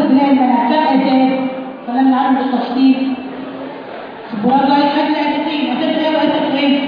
بناء المنهج كم اساس فلما نعرف بالتفصيل برافو عليك خدنا اساسين اساس ايه واساس ايه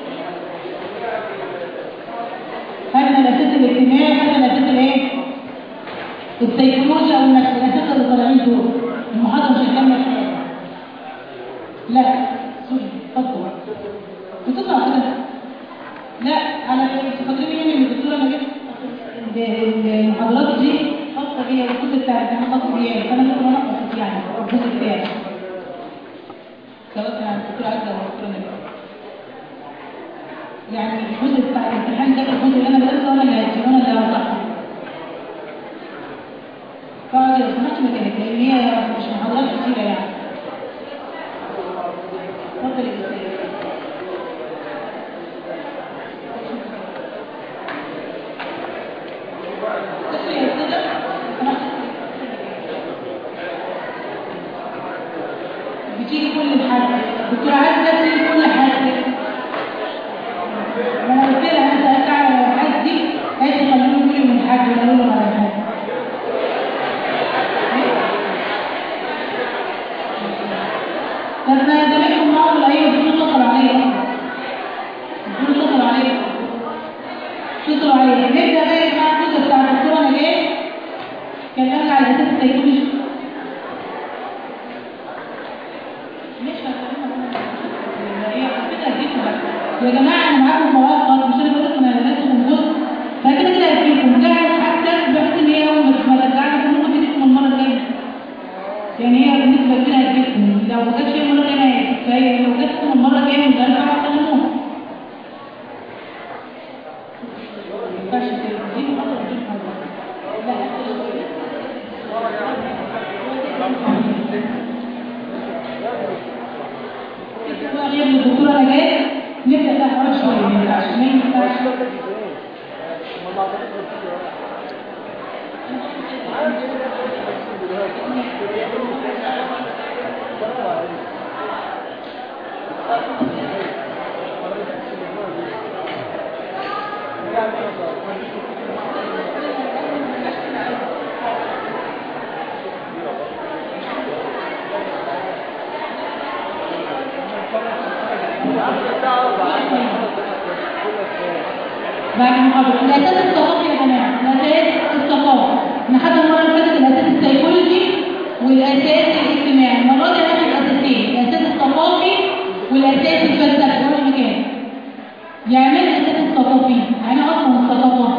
خدنا الاساس الاجتماعي خدنا الاساس الايه السيكولوجيا او النفس الاساس اللي طالعين دول المحاضره مش هنكمل حاجه لا سوري اتفضل بتطلع كده لا على فاكرين يعني ان الدكتوره ما جبت المحاضرات دي خاصه بيا والكتب بتاعتي انا خاصه بيا فانا كنت بنقص يعني الجزء بتاعي سواء كان عند الدكتوره عزه او الدكتوره نجاح يعني الجزء بتاع الامتحان ده الجزء اللي انا بدرسه انا اللي هديه وانا اللي هوضحه فاقعد لو سمحت مكانك لان هي مش محاضرات كتيره يعني اتفضل يا استاذ بتيجي كل حاجة دكتور عايز تسأل كل حاجة ما انا قلت لها انا سألت على الحاجات دي قالت لي خليهم كل من حاجة ولا لهم على حاجة طب ما زميلكم معاهم الايام دول اتصلوا عليا دول اتصلوا عليا اتصلوا عليا نبدأ بقى يا جماعة الجزء بتاع الدكتورة نجاة كلمنا على اساس السيكولوجي يا جماعة أنا معاكم مواقف مش أنا بقول لكم أنا لازم جزء فكده كده هديكم جاهز حتى بحيث إن هي أول ما ترجعنا ممكن تديكم المرة الجاية يعني هي بالنسبة لكده هديكم لو ما جاتش المرة الجاية فهي لو جاتكم المرة الجاية من درجة هتكلموها ما ينفعش كده دي محاضرة بدون حاجة لا غير الدكتورة نجاة نبدأ بقى حوالي شوية ما ينفعش ما ينفعش بعد المحاضرة الأساس الثقافي يا جماعة الأساس الثقافي احنا خدنا المرة اللي فاتت الأساس السيكولوجي والأساس الاجتماعي المرة دي هناخد الأساسين الأساس الثقافي والأساس الفلسفي ولا مكان يعني ايه الأساس الثقافي؟ يعني أصلا الثقافة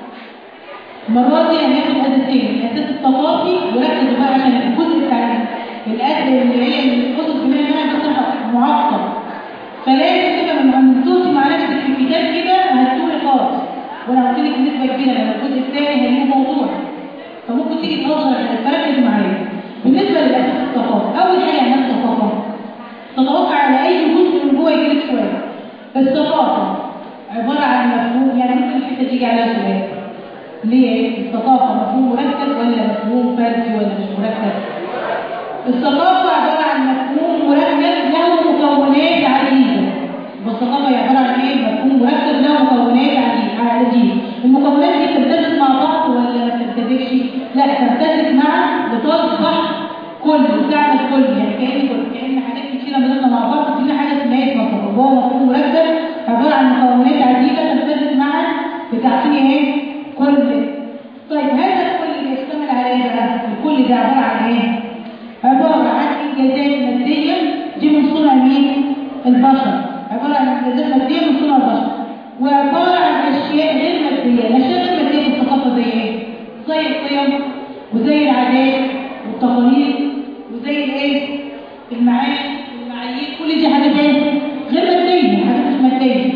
المرة دي هناخد الأساسين الأساس الثقافي وركزوا بقى عشان الجزء بتاع الأكل اللي هي الكتب اللي هي بصراحة معقد فلازم كده لما تدوسي مع نفسك في الكتاب كده هتقولي خالص وانا قلت لك نسبه كبيره لما الجزء الثاني هيجي موضوع فممكن تيجي تنظر فركز معايا بالنسبه للاساس الثقافه اول حاجه يعني الثقافه تتوقع على اي جزء من جوه يجيلك شويه الثقافه عباره عن مفهوم يعني ممكن الحته تيجي عليها سؤال ليه الثقافه مفهوم مركب ولا مفهوم فردي ولا مش مركب الثقافه عباره عن مفهوم مركب له مكونات عديده والثقافه هي عباره عن ايه مفهوم مركب له مكونات عديده المكونات دي تمتزج مع بعض ولا ما تمتزجش لا تمتزج مع لتصبح كل تعمل كل يعني كأن كل كأن حاجات كتيره مدمجه مع بعض تدينا حاجه اسمها اسمها ثقافه هو مفهوم مركب عباره عن مكونات عديده تمتزج مع بتعطيني ايه كل طيب هذا الكل اللي يشتمل على ايه بقى الكل ده عباره عن ايه عباره عن انجازات ماديه دي من صنع مين البشر عباره عن انجازات ماديه من صنع البشر وعباره عن اشياء غير ماديه الاشياء غير ماديه في الثقافه زي ايه زي القيم وزي العادات والتقاليد وزي الايه المعاش والمعايير كل دي حاجات ايه غير ماديه حاجات مش ماديه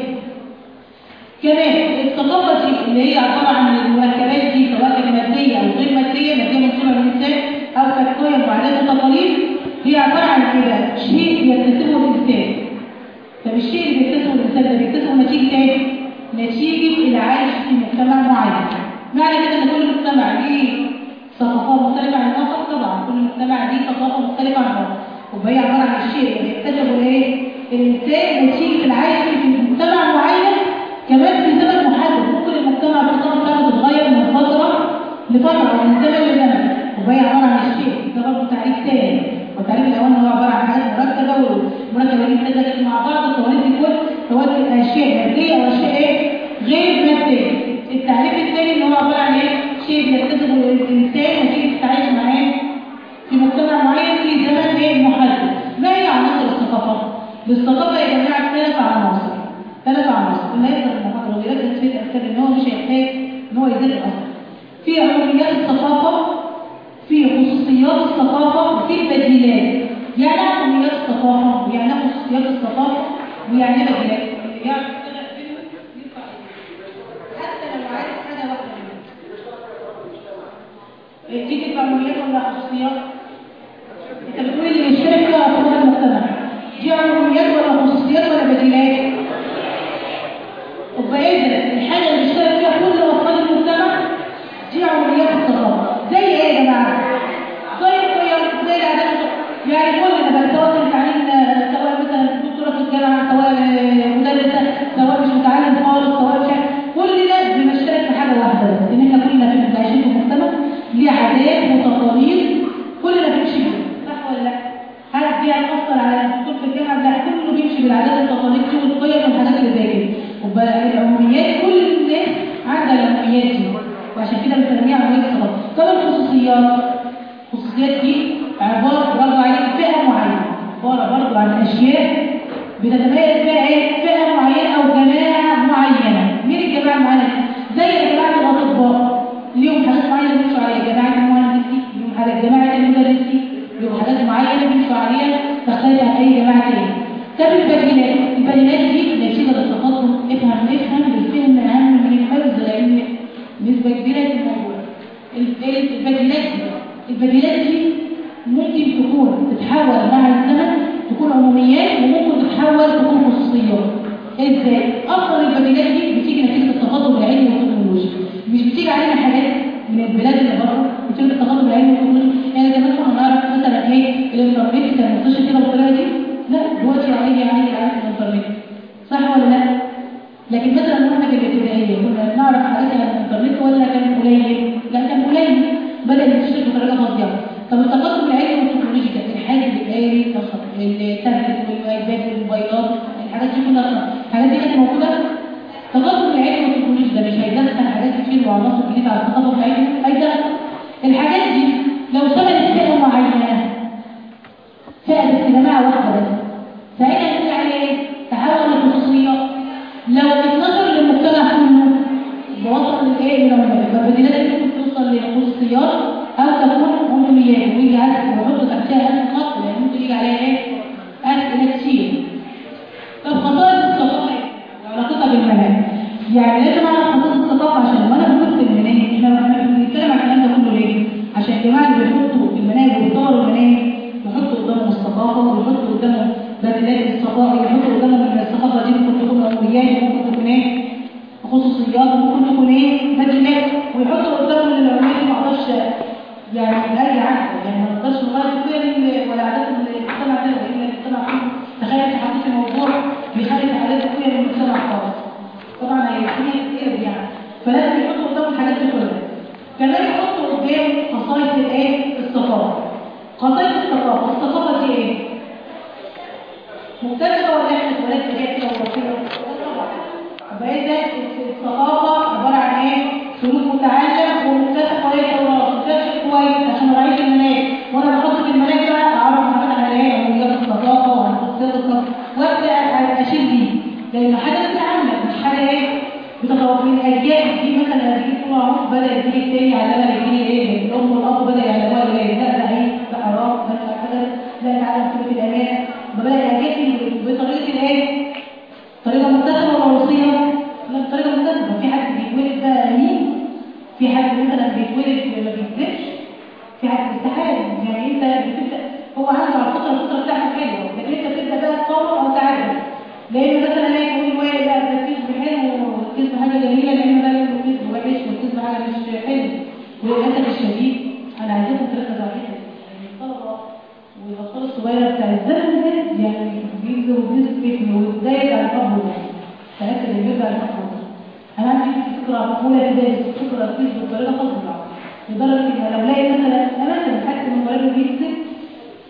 كمان الثقافه دي اللي هي عباره عن المركبات دي سواء كانت ماديه او غير ماديه ماديه من صنع الانسان او كانت قيم وعادات وتقاليد هي عباره عن كده شيء يكتسبه الانسان طب الشيء اللي بيكتسبه الانسان ده بيكتسبه نتيجه ايه؟ نتيجه العيش في مجتمع معين معنى كده ان كل مجتمع ليه ثقافات مختلفه عن الاخر طبعا كل مجتمع ليه ثقافه مختلفه عن الاخر وهي عباره عن الشيء اللي بيكتسبه الايه؟ الانسان نتيجه العيش في مجتمع معين كمان في زمن محدد ممكن المجتمع الثقافه بتاعته تتغير من فتره لفتره من زمن لزمن وهي عباره عن الشيء ده برضه تعريف تاني والتعريف الاولاني هو عباره عن حاجات مركبه والمركبه دي بتتدخل مع بعض القوانين دي كل قوانين اشياء ماديه واشياء ايه غير ماديه التعريف الثاني اللي هو عباره عن ايه شيء بيكتسبه الانسان وتيجي تتعايش معاه في مجتمع معين في زمن ايه محدد ما هي عناصر الثقافه للثقافه يا جماعه ثلاث عناصر ثلاث عناصر اللي هيقدر المحاضره ويركز في الافكار ان هو مش هيحتاج ان هو يذاكر اصلا في عموميات الثقافه في خصوصيات الثقافه وفي البديلات يعني ايه عموميات الثقافه ويعني ايه خصوصيات الثقافه ويعني ايه بديلات يعني حتى لو عايز حاجه واحده منهم دي تبقى عموميات ولا خصوصيات انت بتقول اللي بيشترك فيها افراد المجتمع دي عموميات ولا خصوصيات ولا بديلات طب اذا الحاجه اللي بيشترك فيها كل افراد المجتمع دي عمليات الثقافه زي ايه يا جماعه زي القيم زي العادات يعني كل ده سواء التعليم سواء مثلا دكتوره في الجامعه سواء مدرسه سواء مش متعلم خالص سواء مش كل ده بنشترك في حاجه واحده بس ان احنا كلنا بنبقى عايشين في مجتمع ليه عادات وتقاليد كلنا بنمشي بيها صح ولا لا؟ هل دي هتأثر على الدكتور في الجامعه؟ لا كله بيمشي بالعادات والتقاليد دي والقيم والحاجات اللي زي كده وبقى العموميات كل الناس عندها العموميات دي وعشان كده بنسميها عمليه صلاه طب الخصوصيات الخصوصيات دي عباره برضه عن فئه معينه عباره برضه عن اشياء بتتميز فيها ايه فئه معينه او جماعه معينه مين الجماعه المعينه زي جماعه الاطباء ليهم حاجات معينه بيمشوا عليها جماعه المهندسين ليهم حاجات جماعه المدرسين ليهم حاجات معينه بيمشوا عليها تختلف عن اي جماعه تاني طب البديلات البديلات دي نتيجه للتقدم افهم افهم الفهم اهم من الحفظ لان نسبة كبيرة في الموضوع البديلات دي البديلات دي ممكن تكون تتحول مع الزمن تكون عموميات وممكن تتحول تكون خصوصيات ازاي؟ اصلا البديلات دي بتيجي نتيجة التقدم العلمي والتكنولوجي مش بتيجي علينا حاجات من البلاد اللي بره بتيجي التقدم العلمي والتكنولوجي يعني زمان كنا نعرف مثلا ايه الانترنت كان منتشر كده بالطريقه دي لا دلوقتي عليه عليه عليه الانترنت صح ولا لا؟ لكن مثلا واحنا في الابتدائيه كنا نعرف حاجات عن الانترنت ولا كان قليل لا كان قليل بدا ينتشر بطريقه فظيعه طب التقدم العلمي والتكنولوجي كانت الحاجه اللي قاري التابلت والايباد والموبايلات الحاجات دي كلها الحاجات دي كانت موجوده التقدم العلمي والتكنولوجي ده مش هيدخل حاجات كتير وعناصر جديده على التقدم العلمي هيدخل الحاجات دي لو ثبتت فئه معينه فئه بس جماعه واحده بس ساعتها نقول عليه ايه؟ تحول لخصوصيات لو اتنشر للمجتمع كله بوصل لايه للعموميات فالبديلات دي ممكن توصل لخصوصيات او تكون عموميات ويجي عدد ويحط تحتها ألف خط لان ممكن يجي عليها ايه؟ اسئله كتير طب خصائص الثقافه وعلاقتها بالمناهج يعني لازم اعرف خصائص الثقافه عشان وانا بنكتب المناهج احنا احنا بنتكلم عن الكلام ده كله ليه؟ عشان الجماعه اللي بيحطوا المناهج ويطوروا المناهج يحطوا قدامهم الثقافه ويحطوا قدامهم بديلات الثقافه يحطوا قدامهم ان الثقافه دي ممكن تكون عموميات ممكن تكون ايه خصوصيات ممكن تكون ايه بديلات ويحطوا قدامهم ان العموميات دي ما اقدرش يعني ارجع عنها يعني ما اقدرش نغير فيها ولا عادات المجتمع ده لان المجتمع كله تخيل انت حطيت موضوع بيخالف عادات كتير من المجتمع خالص طبعا هي كتير يعني فلازم يحطوا قدامهم الحاجات دي كلها كمان يحطوا قدام خصائص الايه الثقافه خصائص الثقافه الثقافه دي ايه مكتسبه ولا احنا اتولدنا بيها كده وراثيه فاذا الثقافه عباره عن ايه سلوك متعلم ومكتسب كويس وراثي مكتسب كويس عشان اعيش المناهج وانا بحط في المناهج بقى اعرف حاجات عن ايه عمليات الثقافه وعن خصوصيات الثقافه وابدا اشيل دي لان حاجه بتتعلم مش حاجه ايه بتتوقف من الاجيال دي مثلا هتيجي طول عمرك بدا يجي التاني علمها يجي ايه الام والاب بدا يعلموها الولاد لا ده ايه ده حرام ده مش حاجه لا تعلم كلمه الامانه بدا يجي بطريقه الايه طريقه مكتسبه ولا وصيه لا بطريقه مكتسبه في حد بيتولد بقى امين في حد مثلا بيتولد ما بيكذبش في حد استحاله يعني انت بتبدا هو عنده على فكره الفطره بتاعته حلوه لكن انت بتبدا بقى تطور او تعدل لان مثلا انا يقول له لا ده الكذب حلو والكذب حاجه جميله لان ده يقول الكذب وحش والكذب حاجه مش حلو وللاسف الشديد انا عايزاكم تركزوا على كده يعني الطلبه والاطفال الصغيره بتاع الزمن ده يعني بينزلوا بينزلوا فكر وازاي على الاب ده ساعتها اللي بيرجع الاب انا عندي فكره اولى ابتدائي فكره الكذب بطريقه فظيعه لدرجه ان لو لاقي مثلا انا مثلا حاسس ان المدرب دي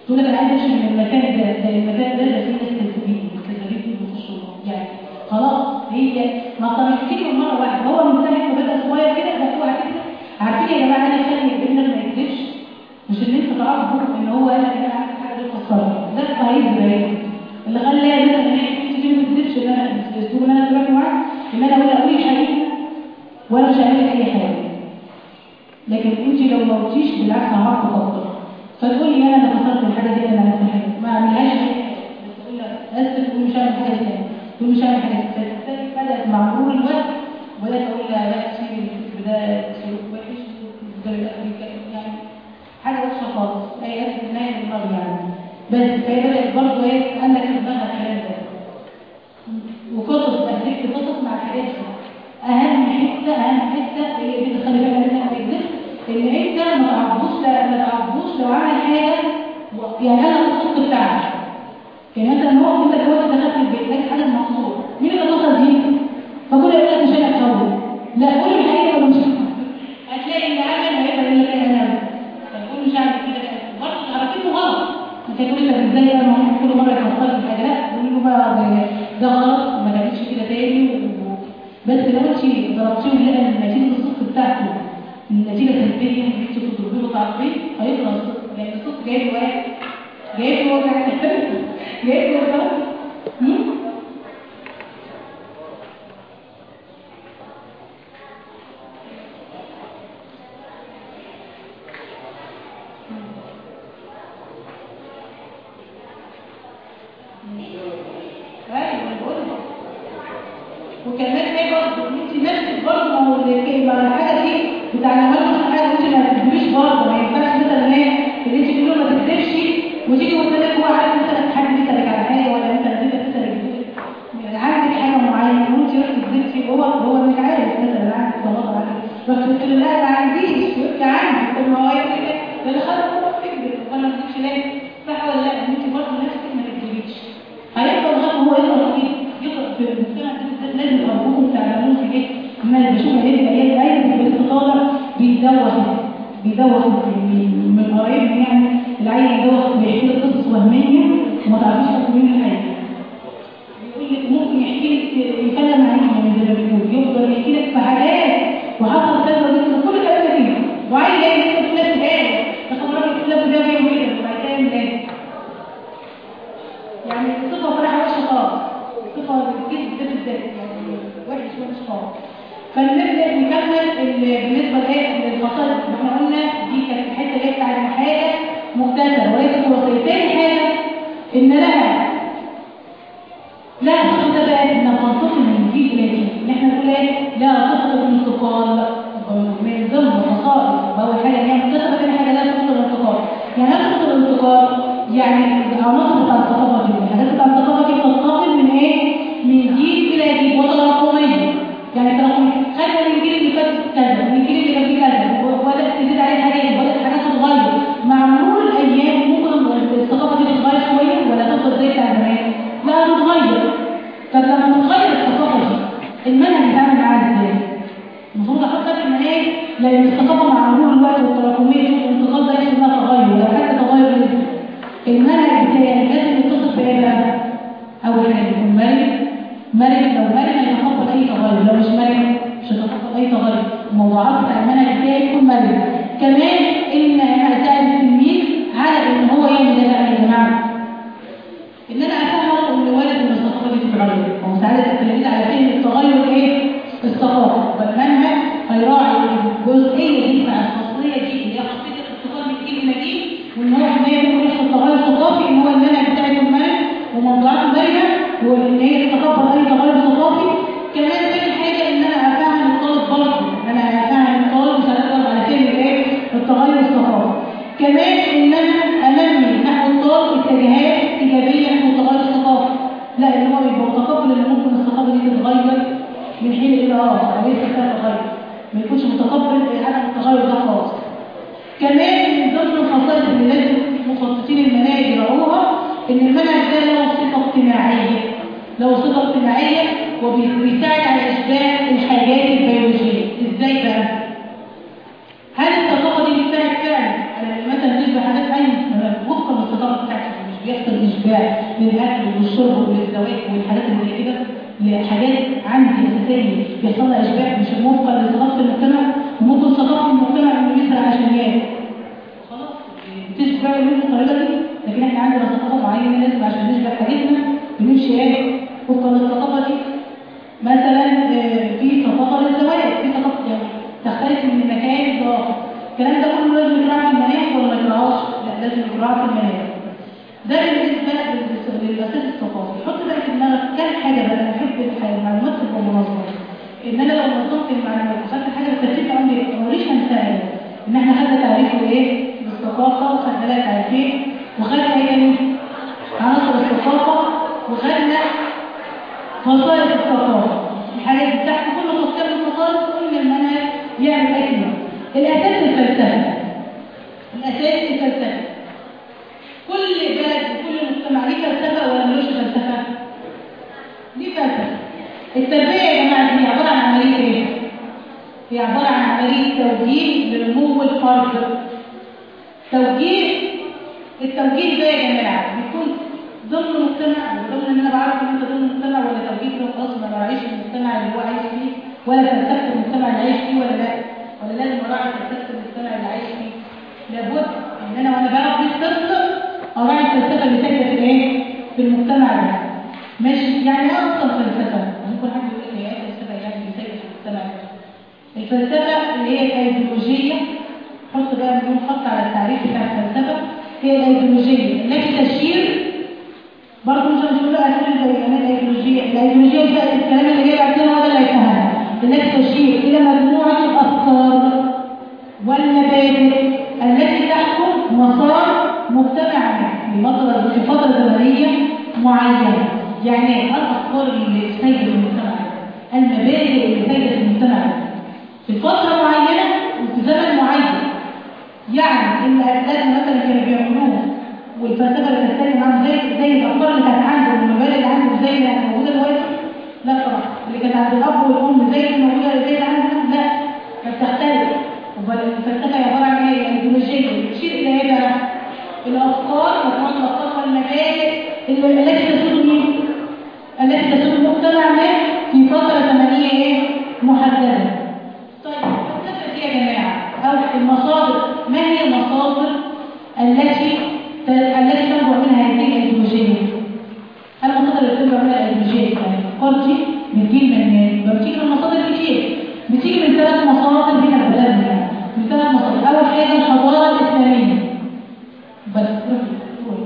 تقول لك انا عايز امشي من المكان ده ده المكان ده ده فيه ناس كذابين كذابين دول بيخشوا يعني خلاص هي ما طريقتين من مره واحده هو من ساعه ما بدا صغير كده بقى هو عارفين عارفين يا جماعه انا خلي ابنك ما يكذبش مش ان انت تعرفه ان هو انا كده عارف حاجه غير مقصره ده هيكذب هيكذب اللي خلاه مثلا ان انت دي ما تكذبش ان انا الاسلوب اللي انا دلوقتي معاه ان انا اقول اقول حقيقه ولا مش هعمل اي حاجه لكن انت لو ما قلتيش بالعكس هعرف اكتر فتقولي انا اللي كسرت الحاجه دي انا عملت حاجه ما اعملهاش بس تقول لك اسف تقول مش هعمل حاجه ثانيه تقول مش هعمل حاجه ثانيه بدات مع مرور الوقت وبدات اقول لها لا سيبي الكذب ده سلوك وحش وتقدري يعني حاجه وحشه خالص اي اسف بالله من النار يعني بس فهي بدات برضه ايه قال لك في دماغها الكلام ده وقصص بس قصص مع الحاجات دي اهم حته اهم حته اللي بتخلي بالك منها ما يكذبش ان انت ما تعرفوش لا ما تعرفوش لو عمل حاجه يعني انا الصدق بتاعك يعني مثلا هو انت دلوقتي دخلت البيت لقيت حاجه مقصوره مين اللي اتصل بيك؟ فكل يقول لك مش انا اتصل لا قول الحقيقه ولا مش هتلاقي اللي عمل هيبقى يقول لك انا فتقول مش هعمل كده برضه تعرفينه غلط انت تقول لك ازاي انا كل مره يفكرني بحاجه لا قول له بقى ده غلط ما تعملش كده تاني بس لو انت ضربتيه ولقى النتيجه الصدق بتاعته النتيجه سلبيه انت تضربيه له تعرفين هيطلع الصدق لان الصدق جاي له واحد جاي له واحد جاي له واحد وكمان ايه برضه انت نفسك برضه ما هو الكلمه الحاجه دي بتعلمها لك حاجه انت ما تكذبيش برضه ما ينفعش مثلا ايه اللي انت تقول له ما تكذبش وتيجي قدامك هو عارف مثلا حد بيسالك على حاجه ولا انت نزلت تسالك يعني عندك حاجه معينه وانت رحت كذبتي هو هو انك عارف مثلا عندك غلط عليك رحت قلت له لا ما عنديش قلت عندي طب ما هو يقول لك ده اللي خلاص هو بتكذب ولا ما تكذبش ليه صح ولا لا انت برضه نفسك ما تكذبيش هيفضل لغايه هو يقرا كده يقرا في المجتمع لازم ربكم تعلمون في ايه ما بشوف هذه الايات الايه بالاستطاله بيدوخ بيدوخ من من قرايبنا يعني العيل يدوخ بيحكي لك قصص وهميه وما تعرفيش تاخد منه الحقيقه يقول لك ممكن يحكي لك يتكلم عليك من زي ما بيقول يفضل يحكي لك في حاجات وحصل كذا وكذا كل الكلام ده كده وعيل جاي يقول لك نفس الايه تاخد راجل الكلام ده بيعمل كده وبعد كده يعمل ايه يعني الصفه صراحه وحشه خالص صفه الكذب ده بالذات يعني وحش وحش خالص فنبدا نكمل بالنسبه لايه للمصادر احنا قلنا دي كانت الحته اللي بتاعت حاجه مختصره وليست وصيه تاني حاجه ان لها لا صفه ده بقى ان تنتقل من جيل الى جيل ان احنا نقول ايه لا صفه الانتقال من ضمن الخصائص اول حاجه ان هي مختصره ثاني حاجه لا صفه الانتقال يعني ايه صفه الانتقال يعني العناصر بتاع الثقافه دي الحاجات بتاع الثقافه دي بتنتقل من ايه من جيل الى جيل وتراكميه يعني تراكميه خدنا من الجيل اللي فات كذا من الجيل اللي قبل كذا وبدات تزيد عليه حاجات وبدات حاجات تتغير مع مرور الايام ممكن الثقافه دي تتغير شويه ولا تفضل زي بتاع زمان لا تتغير طب لما تتغير الثقافه دي المنهج بيتعامل معاها ازاي المفروض احط لك المناهج لان الثقافه مع مرور الوقت والتراكميه والانتقال ده يحصل لها تغير لو حتى تغير نسبي المنهج بتاعي لازم يتصل بايه بقى اول حاجه يكون مرن مرن لو مرن هيتقبل اي تغير لو مش مرن مش هيتقبل اي تغير الموضوعات بتاع المنهج بتاعي يكون مرن كمان ان انا اساعد التلميذ على ان هو يعمل ايه بقى يا جماعه ان انا افهمه ان والد من الثقافه دي بتتغير ومساعده التلميذ على فهم التغير ايه الثقافه فالمنهج هيراعي الجزئيه دي مع الخاصيه دي اللي هي خاصيه الانتقال من جيل الى جيل وان هو حمايه ممكن يحصل تغير ثقافي ان هو المنهج بتاعي يكون مرن وموضوعات مرنه وان هي تتقبل اي تغير ثقافي كمان تاني حاجه ان انا افهم الطالب برضه ان انا افهم الطالب وساعدهم على فهم الايه التغير الثقافي كمان ان انا انمي نحو الطالب اتجاهات ايجابيه نحو التغير الثقافي لا ان هو يبقى متقبل ان ممكن الثقافه دي تتغير من حين الى اخر او ليس فيها تغير ما يكونش متقبل عدم التغير ده خالص كمان من ضمن الخصائص اللي لازم مخططين المناهج يراعوها ان المنهج ده له صفه اجتماعيه له صفه اجتماعيه وبيساعد على اشباع الحاجات البيولوجيه ازاي بقى هل الثقافه دي بتساعد فعلا على مثلا تشبه حاجات اي وفقا للثقافه الاشباع للاكل والشرب وللزواج والحاجات اللي زي كده لحاجات عندي اساسيه بيحصل لها اشباع مش موافقه لثقافه المجتمع وممكن ثقافه المجتمع انه يزرع عشان ياكل خلاص بتشبع له الطريقه دي لكن احنا عندنا ثقافه معينه لازم عشان نشبع حاجتنا بنمشي ايه وفقا للثقافه دي مثلا آه، في ثقافه للزواج في ثقافه يعني تختلف من مكان لاخر الكلام ده كله لازم يتراعى في المناخ ولا ما يتراعاش؟ لا لازم يتراعى في المناخ ده بالنسبه للأس- للاساس الثقافي حط بقى في دماغك كام حاجه بقى انا بحب الح- المعلومات تبقى منظمه ان انا لو نظمت المعلومات وخدت حاجه بالترتيب عندي ما وريش هنساها ان احنا خدنا تعريف ايه للثقافه وخدنا لها تعريفين وخدنا ايه تاني عناصر الثقافه وخدنا خصائص الثقافه الحاجات دي تحت كل خصائص الخصائص كل المنهج يعمل اكله الاساس الفلسفه الاساس الفلسفه كل بلد وكل مجتمع ليه فلسفه ولا ملوش فلسفه ليه فلسفه التربيه يا جماعه دي عباره عن عمليه ايه هي عباره عن عمليه توجيه لنمو الفرد توجيه التوجيه ده يا جماعه بيكون ضمن المجتمع وضمن ان انا بعرف ان انت ضمن المجتمع ولا توجيه كده خلاص ما بعيش في المجتمع اللي هو عايش فيه ولا فلسفه المجتمع اللي عايش فيه ولا لا ولا لازم اراعي فلسفه المجتمع اللي عايش فيه لابد ان انا وانا بربي الطفل اراعي الفلسفه اللي ساكنه في الايه في المجتمع ده ماشي يعني ايه اصلا فلسفه ممكن حد يقول لك هي ايه فلسفه يعني اللي ساكنه في المجتمع ده الفلسفه اللي هي الايديولوجيه حط بقى مليون خط على التعريف بتاع الفلسفه هي الايديولوجيه التي تشير برضه مش هنقول له اسئله زي كمان الايديولوجيه الايديولوجيه دي بقى الكلام اللي جاي بعد كده هو ده اللي هيفهمها التي تشير الى مجموعه الافكار والمبادئ التي تحكم مسار مجتمع في فتره في فتره زمنيه معينه يعني ايه الافكار اللي سيده المجتمع المبادئ اللي سيده المجتمع في فتره معينه وفي زمن معين يعني ان اجدادنا مثلا كانوا بيعملوه والفلسفه اللي بتتكلم عنها زي زي الافكار اللي كانت عنده والمبادئ اللي عنده زي اللي موجوده دلوقتي لا طبعا اللي كانت عند الاب والام زي اللي موجوده زي اللي عندنا لا كانت تختلف والفلسفه هي عباره عن ايه؟ ايديولوجيه بتشير الى ايه بقى؟ الافكار مجموعه الافكار والمبادئ اللي التي تسود مين؟ التي تسود مجتمع ما في فتره زمنيه ايه؟ محدده. طيب الفلسفه دي يا جماعه او المصادر ما هي المصادر التي التي تنبع منها هذه الايديولوجيه؟ المصادر اللي بتنبع منها الايديولوجيه يعني الافكار دي بتجي من بتيجي من مصادر كتير بتيجي من ثلاث مصادر هنا في بلدنا من ثلاث مصادر اول حاجه الحضاره الاسلاميه بس روحي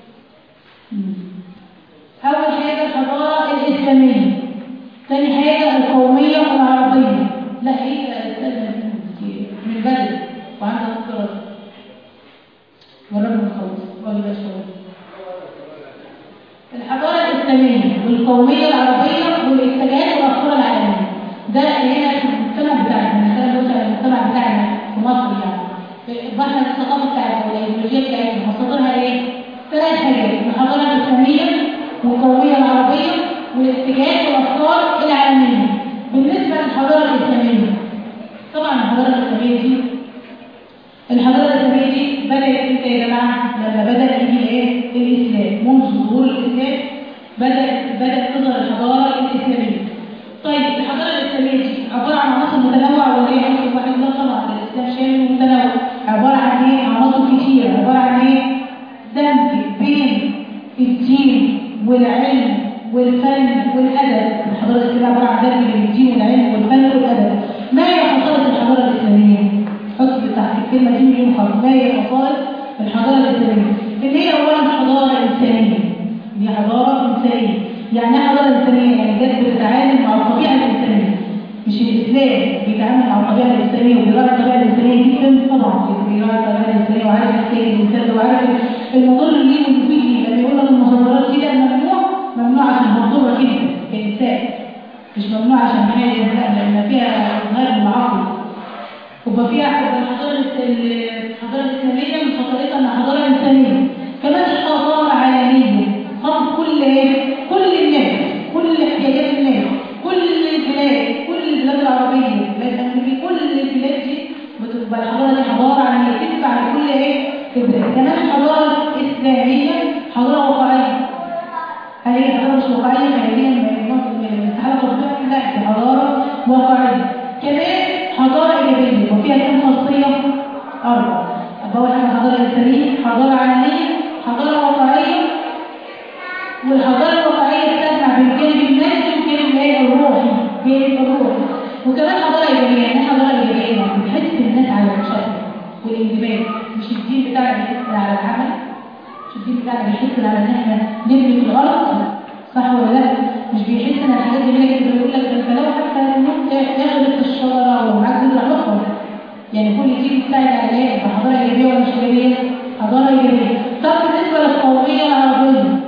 اول حاجه الحضاره الاسلاميه ثاني حاجه القوميه العربيه لا هي استاذ من بدري وعندها دراسه وربنا خلص ولا ده شغل الحضاره الاسلاميه والقوميه العربيه والاتجاهات والافكار العالميه ده هنا في المجتمع بتاعنا مثلا بص على المجتمع بتاعنا في مصر يعني احنا الثقافه بتاعتنا والايديولوجيه بتاعتنا مصادرها ايه؟ ثلاث حاجات الحضاره الاسلاميه والقوميه العربيه والاتجاهات والافكار العالميه بالنسبه للحضاره الاسلاميه طبعا الحضاره الاسلاميه دي الحضاره الاسلاميه دي بدات امتى يا جماعه؟ لما بدا يجي الايه؟ الاسلام منذ ظهور الاسلام بدات بدات تظهر الحضاره الاسلاميه طيب الحضاره الاسلاميه دي عباره عن عناصر متنوعه ولا ايه عنصر واحد لا طبعا الاسلام شامل ومتنوع عباره عن ايه عناصر كتير عباره عن ايه دمج بين الدين والعلم والفن والادب الحضاره الاسلاميه عباره عن دمج بين الدين والعلم والفن والادب ما هي خصائص الحضاره الاسلاميه حط تحت الكلمه دي مليون خط ما هي خصائص الحضاره الاسلاميه اللي هي اولا حضاره انسانيه دي حضاره انسانيه يعني ايه حضاره انسانيه يعني جت بتتعامل مع الطبيعه الانسانيه مش الاسلام بيتعامل مع الطبيعه الانسانيه وبيراعي الطبيعه الانسانيه جدا طبعا بيراعي الطبيعه الانسانيه وعارف احتياج الانسان ده وعارف المضر ليه والمفيد ليه لما يقول لك المخدرات دي ده ممنوع ممنوع عشان مضره كده كانسان مش ممنوع عشان حاجه لا لان فيها اظهار للعقل ويبقى فيها الحضاره الحضاره الاسلاميه من خطرتها انها حضاره انسانيه كمان الحضاره عالميه خط كل ايه كل الناس كل احتياجات الناس كل البلاد كل البلاد العربيه البلاد الامريكيه كل البلاد دي بتبقى الحضاره دي حضاره عالميه تدفع لكل ايه البلاد كمان الحضاره الاسلاميه حضاره واقعيه واقعيه خياليه من استحاله تطبيق لا دي حضاره واقعيه كمان حضاره ايجابيه وفيها كم خاصيه اربع اول حاجه حضاره انسانيه حضاره عالميه حضاره واقعيه والحضاره الواقعيه بتجمع بين الجانب النفسي والجانب الايه الروحي جانب الروحي وكمان حضاره ايجابيه يعني إيه حضاره ايجابيه يعني بتحس الناس على المشاكل والاندماج مش الدين بتاعنا بيحسنا على العمل مش الدين بتاعنا بيحسنا على ان احنا نبني في الارض صح ولا لا مش بيحسنا على الحاجات اللي هي بيقول لك ده انت لو حتى ممكن تغرق في الشجره ومعاك زرع اخرى يعني كل دي بتساعد على ايه حضاره ايجابيه ولا مش ايجابيه حضاره ايجابيه طب بالنسبه للقوميه العربيه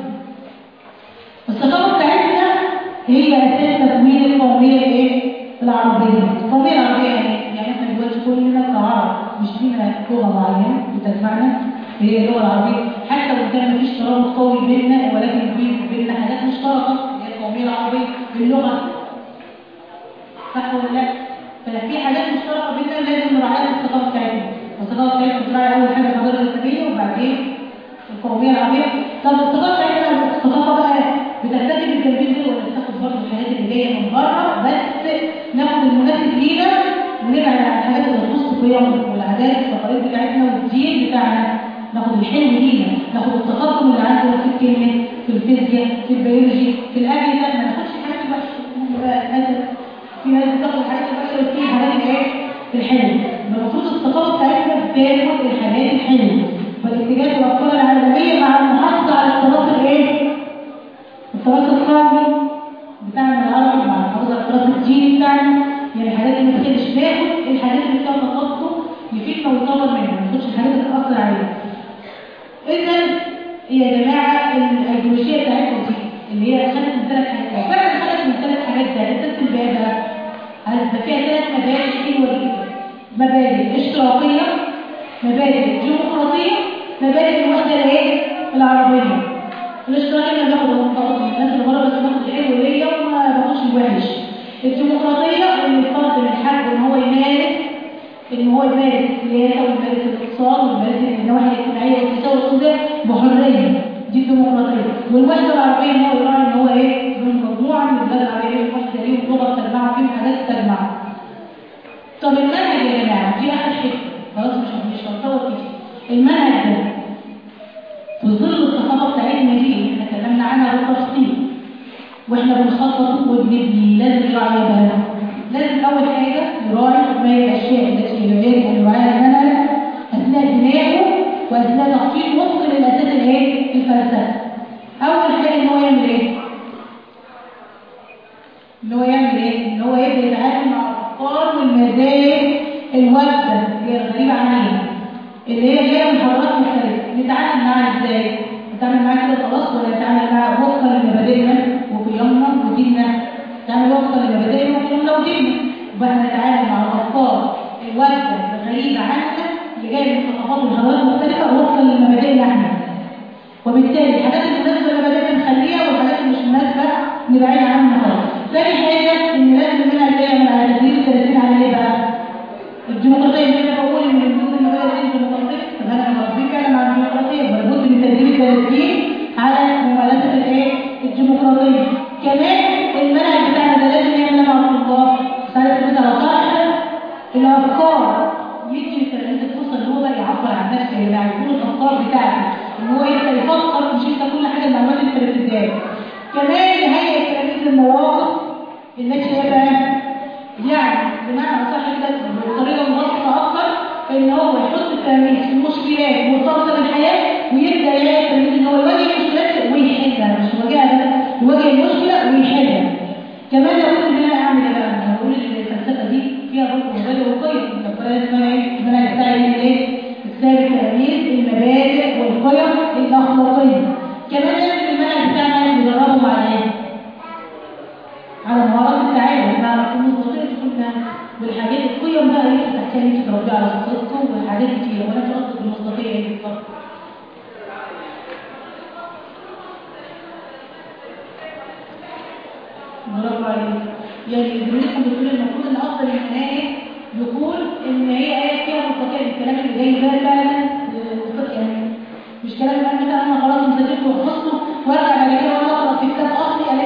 الثقافه بتاعتنا هي اساس تكوين القوميه الايه العربيه القوميه العربيه يعني يعني احنا دلوقتي كلنا كعرب مش لينا لغه معينه بتجمعنا هي اللغه العربيه حتى لو كان مفيش ترابط قوي بيننا ولكن في بيننا حاجات مشتركه هي القوميه العربيه باللغه صح ولا لا؟ ففي حاجات مشتركه بيننا لازم نراعيها في الثقافه بتاعتنا الثقافه بتاعتنا بتراعي اول حاجه الحضاره الاسلاميه وبعدين القوميه العربيه طب الثقافه بتاعتنا الثقافه بقى بترتكب التنبيه دي ولا بتاخد برضه الحاجات اللي جايه من بره بس ناخد المناسب لينا ونبعد عن الحاجات اللي تخص قيم والعادات والتقاليد بتاعتنا والدين بتاعنا ناخد الحلو لينا ناخد التقدم اللي عندنا في الكلمه في الفيزياء في البيولوجي في الاكل ده ما ناخدش الحاجات الوحشه بقى للاسف في ناس بتاخد الحاجات الوحشه وفي حاجات الايه الحلوه المفروض الثقافه بتاعتنا بتاخد الحاجات الحلوه والاتجاه والافكار العالميه مع المحافظه على التراث الايه التراث القومي بتاعنا العربي مع المحافظه على التراث الديني بتاعنا يعني الحاجات اللي ما تخليش ناخد الحاجات اللي فيها تقدم يفيدنا ويطور منها ما ناخدش الحاجات اللي تاثر علينا اذا يا جماعه الايديولوجيه بتاعتنا دي اللي هي خدت من ثلاث حاجات فعلا خدت من ثلاث حاجات ده انت الباب ده فيها ثلاث مبادئ حلوه جدا مبادئ اشتراكيه مبادئ ديمقراطيه مبادئ الوحده الايه العربيه الاشتراكيه اللي باخد المنطقه من الناس اللي بره بس باخد الحلو ليا وما باخدش الوحش الديمقراطيه اللي الفرد من حقه ان هو يمارس ان هو يمارس السياسه ويمارس الاقتصاد ويمارس النواحي الاجتماعيه والسياسه والاقتصاديه بحريه دي الديمقراطيه والوحده العربيه ان هو يراعي ان هو ايه من مجموعه من البلاد العربيه الوحده ليه ولغه تجمعها فيهم حاجات تجمعها طب المنهج يا جماعه دي اخر حته خلاص مش مش هنطول كتير المنهج ده في ظل الثقافه بتاعتنا دي اللي احنا اتكلمنا عنها بالتفصيل واحنا بنخطط وبنبني لازم يراعي بالنا لازم اول حاجه يراعي ما هي الاشياء التي يجب ان يراعيها المنهج اثناء بنائه واثناء تخطيط وفق للاساس الايه الفلسفي اول حاجه ان هو يعمل ايه ان هو يعمل ايه ان هو يبدا يتعامل مع الافكار والمزايا الوجبه اللي هي الغريبه عننا اللي هي جايه من حضارات مختلفه نتعامل معاها ازاي نتعامل معاها كده خلاص ولا نتعامل معاها وفقا لمبادئنا وقيمنا وديننا نتعامل وفقا لمبادئنا وقيمنا وديننا وبقى نتعامل مع الافكار الوجبه الغريبه عننا اللي جايه من ثقافات وحضارات مختلفه وفقا لمبادئنا احنا وبالتالي الحاجات المناسبه لمبادئنا نخليها والحاجات اللي مش مناسبه نبعد عنها خالص ثاني حاجه ان لازم منها تعمل على تدريب التلاتين على ايه بقى الديمقراطيه اللي انا بقول ان من ضمن المبادئ الديمقراطيه طب انا مربي فعلا على الديمقراطيه لابد من تدريب التلاتين على ممارسه الايه الديمقراطيه كمان المنهج بتاعنا ده لازم يعمل مع الطلاب ساعه كده على طرح الافكار يدي للتلاميذ الفرصه ان هو بقى يعبر عن نفسه يبقى يكون الافكار بتاعته ان هو يبدا يفكر مش انت كل حاجه المعلومات اللي انت بتديها كمان يهيئ التلاميذ المواقف التي هي بقى يعني بمعنى اصح كده بطريقه مبسطه اكتر ان هو يحط التلاميذ في مشكلات مرتبطه بالحياه ويبدا يلاقي التلاميذ ان هو يواجه المشكلات ويحلها مش يواجهها يواجه المشكله ويحلها كمان لابد ان انا اعمل ايه بقى؟ انا بقول ان الفلسفه دي فيها برضه مبادئ وقيم المبادئ اسمها ايه؟ المنهج بتاعي يعمل ايه؟ ازاي التلاميذ المبادئ والقيم الاخلاقيه كمان لازم المنهج بتاعنا يدربهم على ايه؟ على مهارات التعامل مع المستطيع تكون والحاجات القيم بقى اللي تحتاج انت تربيها على شخصيتكم وحاجات كتير ولا تقصد بالمستطيع ايه بالظبط برافو عليك يعني ادريسكم بتقول المفروض ان افضل المناهج يكون ان هي ايه فيها مستطيع الكلام اللي جاي ده فعلا يعني مش كلام بقى مثلا انا خلاص مسجلته وحفظته وارجع بعد كده وانا اقرا في كتاب اصلي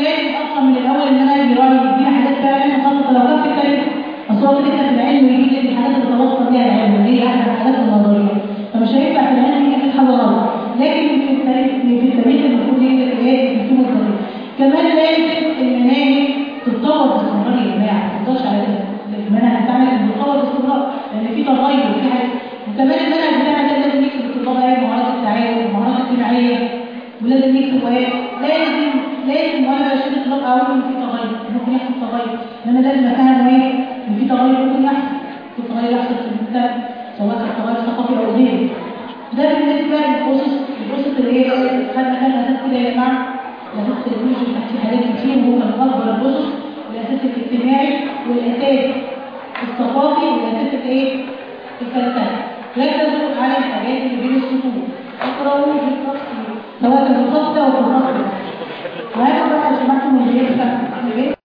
لازم اصلا من الاول ان انا اجي رايي يدينا حاجات فعلا خاصه لو كان في التاريخ اصل هو كده في العلم يجيب لي الحاجات اللي توصل بيها العلم اللي هي احد الحاجات النظريه فمش هينفع في العلم يجيب حاجه غلط لكن في التاريخ في التاريخ المفروض يجي ايه يكون الطريق كمان لازم المناهج تتطور باستمرار يا جماعه ما تفضلش على كده المنهج بتاعنا بيتطور باستمرار لان في تغير في حاجه وكمان المنهج بتاعنا ده لازم يكتب الطلاب ايه مهارات التعاون المهارات الاجتماعيه ولازم يكتب ايه لازم لازم وانا بشيل الطلاب اقول ان في تغير ممكن يحصل تغير لان لازم افهم ايه ان في تغير ممكن يحصل في تغير يحصل في المجتمع سواء كان تغير ثقافي او غيره ده بالنسبه للاسس الاسس اللي هي خدنا خدنا اساس كده يا جماعه الاساس التكنولوجي تحت حاجات كتير وهو من اكبر الاسس الاساس الاجتماعي والاساس الثقافي والاساس الايه الفلسفي ركزوا على الحاجات اللي بين السطور اقرأوا في الفصل سواء كان في الفصل او في الفصل وهذا بقى يا جماعه من اللي يفهم